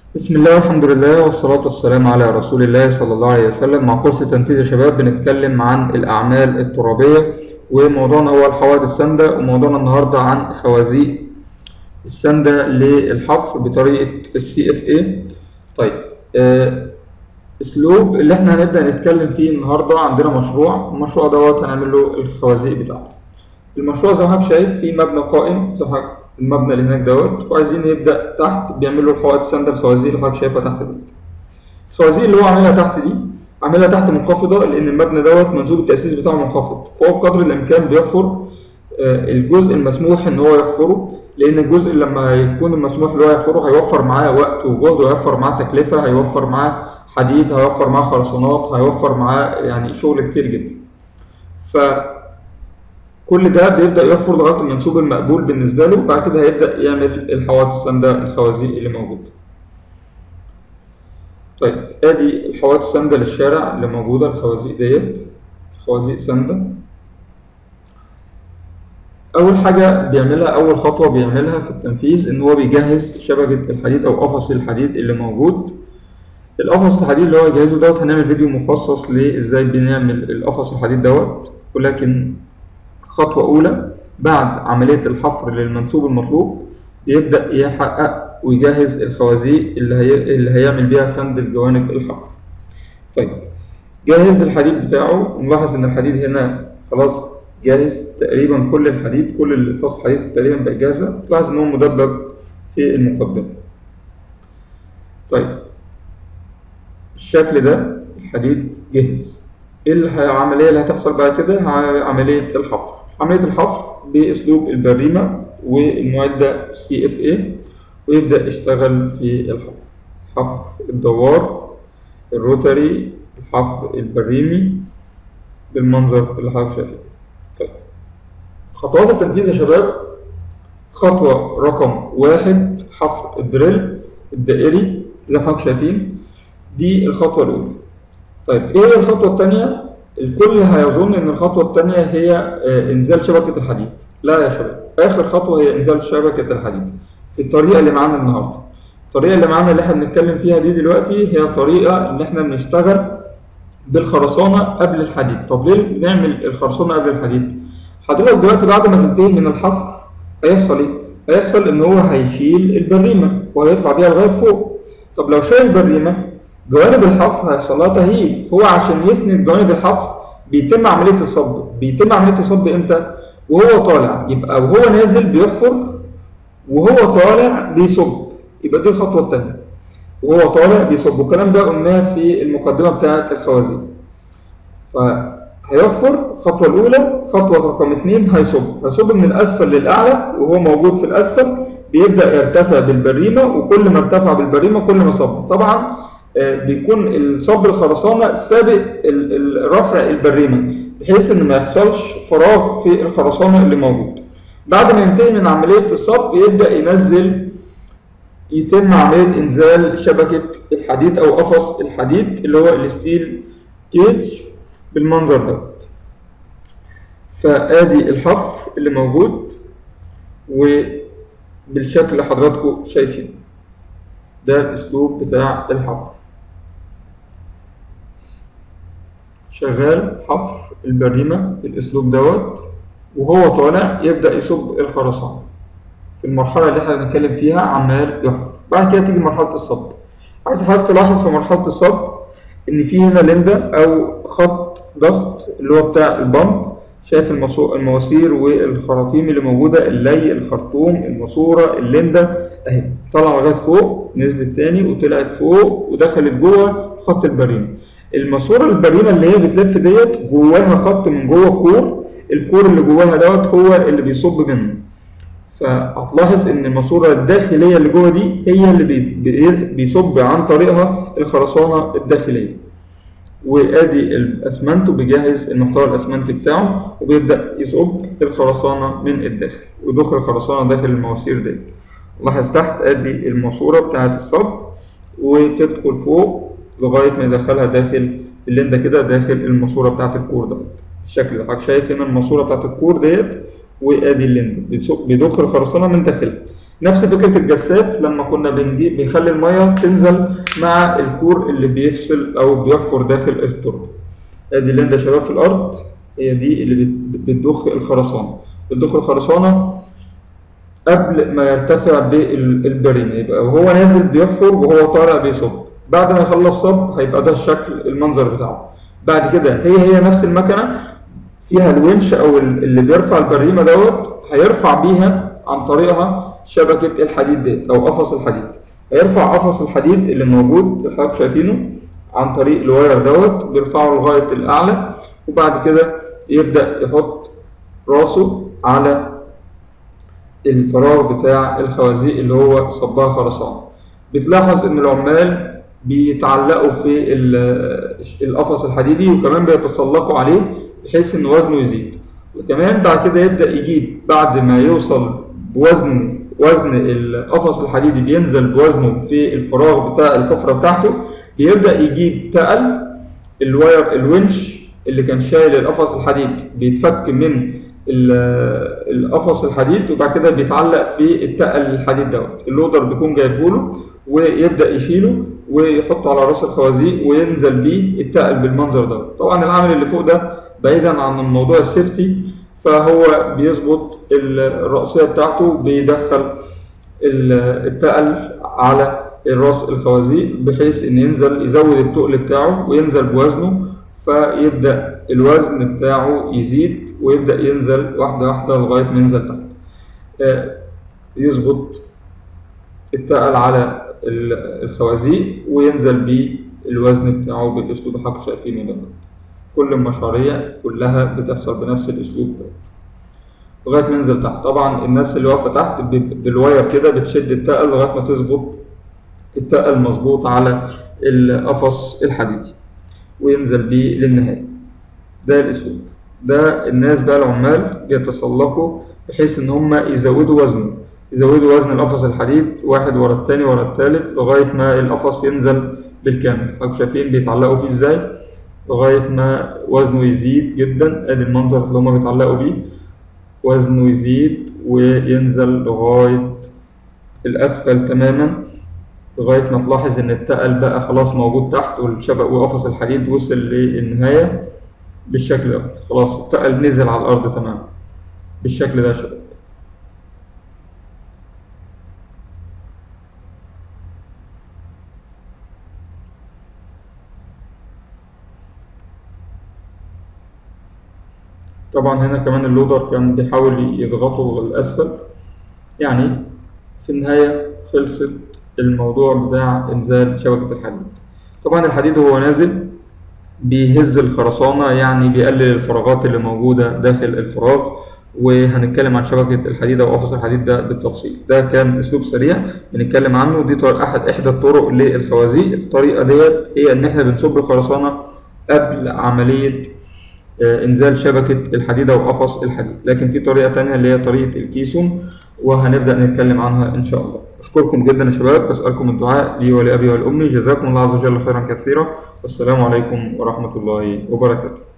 بسم الله والحمد لله والصلاة والسلام على رسول الله صلى الله عليه وسلم مع كورس تنفيذ يا شباب بنتكلم عن الأعمال الترابية وموضوعنا هو الحوائط الساندة وموضوعنا النهاردة عن خوازيق الساندة للحفر بطريقة السي اف اي طيب آه، اسلوب اللي احنا هنبدأ نتكلم فيه النهاردة عندنا مشروع المشروع دوت هنعمل له الخوازيق بتاعته المشروع زي ما حضرتك شايف في مبنى قائم زي ما حضرتك المبنى اللي هناك دوت وعايزين يبدأ تحت بيعملوا الحوائط الساندة الخوازيق اللي حضرتك شايفها تحت دي الخوازيق اللي هو عاملها تحت دي عاملها تحت منخفضة لأن المبنى دوت منسوب التأسيس بتاعه منخفض فهو بقدر الإمكان بيحفر آه، الجزء المسموح إن هو يحفره لأن الجزء لما يكون المسموح اللي هو يحفره هيوفر معاه وقت وجهد وهيوفر معاه تكلفة هيوفر معاه حديد هيوفر معاه خرسانات هيوفر معاه يعني شغل كتير جدا ف كل ده بيبدأ يوفر لغاية المنسوب المقبول بالنسبة له بعد كده هيبدأ يعمل الحوائط الساندة الخوازيق اللي موجودة طيب ادي الحوائط الساندة للشارع اللي موجودة الخوازيق ديت خوازيق ساندة أول حاجة بيعملها أول خطوة بيعملها في التنفيذ إن هو بيجهز شبكة الحديد أو قفص الحديد اللي موجود القفص الحديد اللي هو يجهزه دوت هنعمل فيديو مخصص لإزاي بنعمل القفص الحديد دوت ولكن خطوة أولى بعد عملية الحفر للمنسوب المطلوب بيبدأ يحقق ويجهز الخوازيق اللي, هي... اللي هيعمل بيها سند الجوانب الحفر طيب جهز الحديد بتاعه ونلاحظ إن الحديد هنا خلاص جاهز تقريبا كل الحديد كل الفصل الحديد تقريبا بقى جاهزة تلاحظ إن هو مدبب في المقدمة طيب الشكل ده الحديد جاهز ايه العملية اللي هتحصل بعد كده عملية الحفر عملية الحفر بأسلوب البريمة والمعدة سي اف اي ويبدأ يشتغل في الحفر حفر الدوار الروتري الحفر البريمي بالمنظر اللي حضرتك شايفه طيب خطوات التنفيذ يا شباب خطوة رقم واحد حفر الدريل الدائري زي ما حضرتك شايفين دي الخطوة الأولى طيب ايه هي الخطوة الثانية؟ الكل هيظن ان الخطوة الثانية هي انزال شبكة الحديد لا يا شباب اخر خطوة هي انزال شبكة الحديد في الطريقة اللي معانا النهاردة الطريقة اللي معانا اللي احنا بنتكلم فيها دي دلوقتي هي طريقة ان احنا بنشتغل بالخرسانة قبل الحديد طب ليه بنعمل الخرسانة قبل الحديد؟ حضرتك دلوقتي بعد ما تنتهي من الحفر هيحصل ايه؟ هيحصل ان هو هيشيل البريمة وهيطلع بيها لغاية فوق طب لو شال البريمة جوانب الحفر هيحصل لها تهيئ هو عشان يسند جوانب الحفر بيتم عملية الصب بيتم عملية الصب امتى؟ وهو طالع يبقى وهو نازل بيحفر وهو طالع بيصب يبقى دي الخطوة التانية وهو طالع بيصب والكلام ده قلناه في المقدمة بتاعة الخوازيق فهيحفر الخطوة الأولى خطوة رقم اتنين هيصب هيصب من الأسفل للأعلى وهو موجود في الأسفل بيبدأ يرتفع بالبريمة وكل ما ارتفع بالبريمة كل ما صب طبعا بيكون الصب الخرسانة سابق رفع البريمة بحيث ان ما يحصلش فراغ في الخرسانة اللي موجود بعد ما ينتهي من عملية الصب يبدأ ينزل يتم عملية انزال شبكة الحديد او قفص الحديد اللي هو الستيل كيج بالمنظر دوت فادي الحفر اللي موجود وبالشكل اللي حضراتكم شايفينه ده الاسلوب بتاع الحفر شغال حفر البريمة بالاسلوب دوت وهو طالع يبدأ يصب الخرسانة في المرحلة اللي احنا بنتكلم فيها عمال يحفر بعد كده تيجي مرحلة الصب عايز حضرتك تلاحظ في مرحلة الصب إن في هنا لندا أو خط ضغط اللي هو بتاع البمب شايف المواسير والخراطيم اللي موجودة اللي الخرطوم الماسورة اللندا اهي طلع لغاية فوق نزلت تاني وطلعت فوق ودخلت جوه خط البريمة الماسورة البريمة اللي هي بتلف ديت جواها خط من جوه كور الكور اللي جواها دوت هو اللي بيصب منه فهتلاحظ ان الماسورة الداخلية اللي جوه دي هي اللي بي بيصب عن طريقها الخرسانة الداخلية وادي الاسمنت وبيجهز المحتوى الاسمنتي بتاعه وبيبدا يصب الخرسانه من الداخل ويدخل الخرسانه داخل المواسير ديت لاحظ تحت ادي الماسوره بتاعه الصب وتدخل فوق لغايه ما يدخلها داخل الليندا كده داخل الماسوره بتاعه الكور دوت الشكل اللي حضرتك شايف هنا الماسوره بتاعه الكور ديت وادي الليندا بيضخ الخرسانه من داخلها نفس فكرة الجسات لما كنا بنجيب بنخلي المية تنزل مع الكور اللي بيفصل أو بيحفر داخل التربة ادي اللي يا شباب في الأرض هي دي اللي بت- بتضخ الخرسانة بتضخ الخرسانة قبل ما يرتفع بالبريمة يبقى وهو نازل بيحفر وهو طالع بيصب بعد ما يخلص صب هيبقى ده الشكل المنظر بتاعه بعد كده هي هي نفس المكنة فيها الونش او ال- اللي بيرفع البريمة دوت هيرفع بيها عن طريقها شبكة الحديد ديت او قفص الحديد هيرفع قفص الحديد اللي موجود اللي حضرتك شايفينه عن طريق الواير دوت بيرفعه لغاية الأعلى وبعد كده يبدأ يحط راسه على الفراغ بتاع الخوازيق اللي هو صبها خرسانة بتلاحظ إن العمال بيتعلقوا في ال- القفص الحديدي وكمان بيتسلقوا عليه بحيث إن وزنه يزيد وكمان بعد كده يبدأ يجيب بعد ما يوصل بوزن وزن القفص الحديدي بينزل بوزنه في الفراغ بتاع الحفرة بتاعته بيبدأ يجيب تقل الواير الونش اللي كان شايل القفص الحديد بيتفك من ال- القفص الحديد وبعد كده بيتعلق في التقل الحديد دوت اللودر بيكون جايبه له ويبدا يشيله ويحطه على راس الخوازيق وينزل بيه التقل بالمنظر دوت طبعا العامل اللي فوق ده بعيدا عن الموضوع السيفتي فهو بيظبط الرأسية بتاعته بيدخل ال- التقل على الراس الخوازيق بحيث ان ينزل يزود التقل بتاعه وينزل بوزنه فيبدأ الوزن بتاعه يزيد ويبدأ ينزل واحدة واحدة لغاية ما ينزل تحت آه، يظبط التقل على ال- الخوازيق وينزل بيه الوزن بتاعه بالأسلوب اللي حضرتك شايفينه ده كل المشاريع كلها بتحصل بنفس الأسلوب ده لغاية ما ينزل تحت طبعا الناس اللي واقفة تحت ب- بالواير كده بتشد التقل لغاية ما تظبط التقل مظبوط على القفص الحديدي وينزل بيه للنهاية ده الأسلوب ده الناس بقى العمال بيتسلقوا بحيث إن هم يزودوا وزنه يزودوا وزن القفص الحديد واحد ورا التاني ورا التالت لغاية ما القفص ينزل بالكامل حضرتك شايفين بيتعلقوا فيه ازاي لغاية ما وزنه يزيد جدا ادي المنظر اللي هما بيتعلقوا بيه وزنه يزيد وينزل لغاية الأسفل تماما لغاية ما تلاحظ إن التقل بقى خلاص موجود تحت والشبك وقفص الحديد وصل للنهاية بالشكل ده خلاص التقل نزل على الأرض تماما بالشكل ده يا شباب طبعا هنا كمان اللودر كان بيحاول يضغطه للأسفل يعني في النهاية خلصت الموضوع بتاع إنزال شبكة الحديد طبعا الحديد وهو نازل بيهز الخرسانة يعني بيقلل الفراغات اللي موجودة داخل الفراغ وهنتكلم عن شبكة الحديد أو قفص الحديد ده بالتفصيل ده كان أسلوب سريع بنتكلم عنه دي طريقة أحد إحدى الطرق للخوازيق الطريقة ديت هي إن إحنا بنصب الخرسانة قبل عملية آه، إنزال شبكة الحديد أو قفص الحديد لكن في طريقة تانية اللي هي طريقة الكيسون وهنبدأ نتكلم عنها إن شاء الله أشكركم جدا يا شباب بسألكم الدعاء لي ولأبي ولأمي جزاكم الله عز وجل خيرا كثيرا والسلام عليكم ورحمة الله وبركاته